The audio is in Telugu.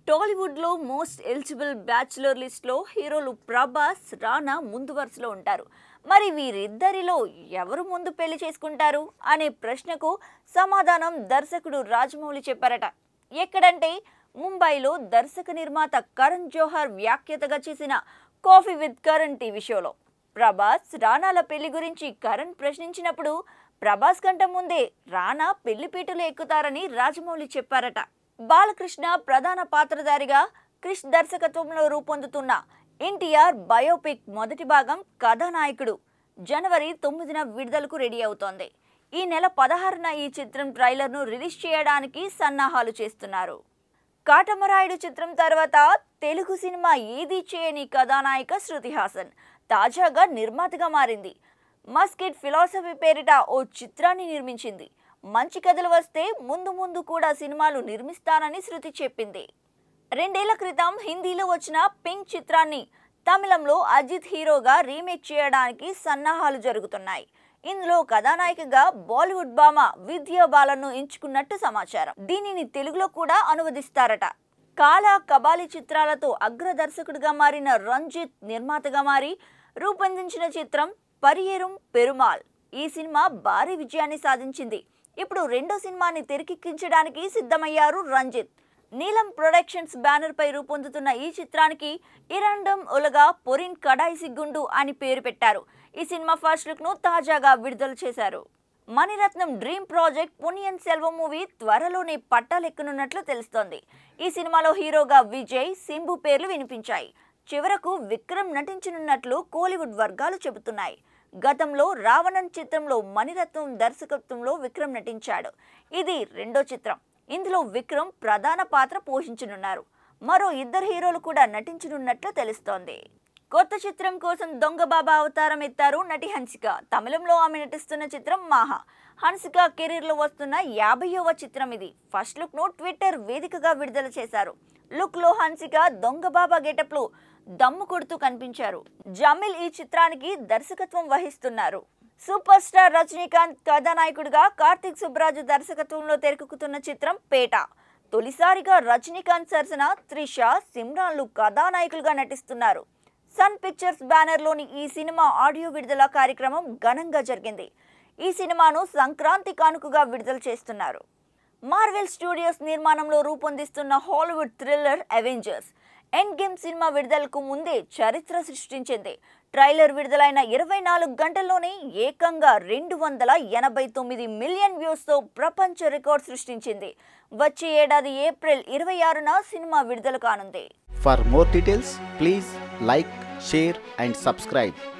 టాలీవుడ్లో మోస్ట్ ఎలిజిబుల్ బ్యాచులర్ లిస్ట్లో హీరోలు ప్రభాస్ రానా ముందు వరుసలో ఉంటారు మరి వీరిద్దరిలో ఎవరు ముందు పెళ్లి చేసుకుంటారు అనే ప్రశ్నకు సమాధానం దర్శకుడు రాజమౌళి చెప్పారట ఎక్కడంటే ముంబైలో దర్శక నిర్మాత కరణ్ జోహర్ వ్యాఖ్యతగా చేసిన కాఫీ విత్ కరణ్ టీవీ షోలో ప్రభాస్ రానాల పెళ్లి గురించి కరణ్ ప్రశ్నించినప్పుడు ప్రభాస్ కంటే ముందే రానా పెళ్లి పీటలు ఎక్కుతారని రాజమౌళి చెప్పారట బాలకృష్ణ ప్రధాన పాత్రధారిగా క్రిష్ దర్శకత్వంలో రూపొందుతున్న ఎన్టీఆర్ బయోపిక్ మొదటి భాగం కథానాయకుడు జనవరి తొమ్మిదిన విడుదలకు రెడీ అవుతోంది ఈ నెల పదహారున ఈ చిత్రం ట్రైలర్ను రిలీజ్ చేయడానికి సన్నాహాలు చేస్తున్నారు కాటమరాయుడు చిత్రం తర్వాత తెలుగు సినిమా ఏది చేయని కథానాయిక శృతి హాసన్ తాజాగా నిర్మాతగా మారింది మస్కిట్ ఫిలాసఫీ పేరిట ఓ చిత్రాన్ని నిర్మించింది మంచి కథలు వస్తే ముందు ముందు కూడా సినిమాలు నిర్మిస్తానని శృతి చెప్పింది రెండేళ్ల క్రితం హిందీలో వచ్చిన పింక్ చిత్రాన్ని తమిళంలో అజిత్ హీరోగా రీమేక్ చేయడానికి సన్నాహాలు జరుగుతున్నాయి ఇందులో కథానాయికగా బాలీవుడ్ భామ విద్యా బాలను ఎంచుకున్నట్టు సమాచారం దీనిని తెలుగులో కూడా అనువదిస్తారట కాలా కబాలి చిత్రాలతో అగ్ర దర్శకుడిగా మారిన రంజిత్ నిర్మాతగా మారి రూపొందించిన చిత్రం పరియేరం పెరుమాల్ ఈ సినిమా భారీ విజయాన్ని సాధించింది ఇప్పుడు రెండో సినిమాని తెరకెక్కించడానికి సిద్ధమయ్యారు రంజిత్ నీలం ప్రొడక్షన్స్ బ్యానర్ పై రూపొందుతున్న ఈ చిత్రానికి ఇరాండం ఉలగా పొరిన్ కడాయి సిగ్గుండు అని పేరు పెట్టారు ఈ సినిమా ఫస్ట్ లుక్ ను తాజాగా విడుదల చేశారు Mani Ratnam dream project Ponniyin Selvan movie త్వరలోనే పట్టాలెక్కనున్నట్లు తెలుస్తోంది ఈ సినిమాలో హీరోగా విజయ్ సింబు పేర్లు వినిపించాయి చివరకు విక్రమ్ నటించనున్నట్లు కోలీవుడ్ వర్గాలు చెబుతున్నాయి గతంలో రావణన్ చిత్రంలో మణిరత్నం దర్శకత్వంలో విక్రమ్ నటించాడు ఇది రెండో చిత్రం ఇందులో విక్రమ్ ప్రధాన పాత్ర పోషించనున్నారు మరో ఇద్దరు హీరోలు కూడా నటించనున్నట్లు తెలుస్తోంది కొత్త చిత్రం కోసం దొంగ బాబా అవతారం ఎత్తారు నటి హన్సిక తమిళంలో ఆమె నటిస్తున్న చిత్రం మాహా హన్సిక కెరీర్లో వస్తున్న యాభైవ చిత్రం ఇది ఫస్ట్ లుక్ ను ట్విట్టర్ వేదికగా విడుదల చేశారు లుక్ లో హన్సిక దొంగ బాబా గెటప్ లో దమ్ము కొడుతూ కనిపించారు జమిల్ ఈ చిత్రానికి దర్శకత్వం వహిస్తున్నారు సూపర్ స్టార్ రజనీకాంత్ కథానాయకుడిగా కార్తిక్ సుబ్బరాజు దర్శకత్వంలో తెరకెక్కుతున్న చిత్రం పేట తొలిసారిగా రజనీకాంత్ సరసన త్రిష సిమ్రాన్లు కథానాయకులుగా నటిస్తున్నారు సన్ పిక్చర్స్ బ్యానర్లోని ఈ సినిమా ఆడియో విడుదల కార్యక్రమం ఘనంగా జరిగింది ఈ సినిమాను సంక్రాంతి కానుకగా విడుదల చేస్తున్నారు మార్వెల్ స్టూడియోస్ నిర్మాణంలో రూపొందిస్తున్న Hollywood thriller Avengers Endgame సినిమా విడుదలకు ముందే చరిత్ర సృష్టించింది ట్రైలర్ విడుదలైన ఇరవై నాలుగు గంటల్లోనే ఏకంగా రెండు వందల ఎనభై తొమ్మిది మిలియన్ వ్యూస్తో ప్రపంచ రికార్డ్ సృష్టించింది వచ్చే ఏడాది ఏప్రిల్ ఇరవై ఆరున సినిమా విడుదల కానుంది For more details, please like, share, and subscribe.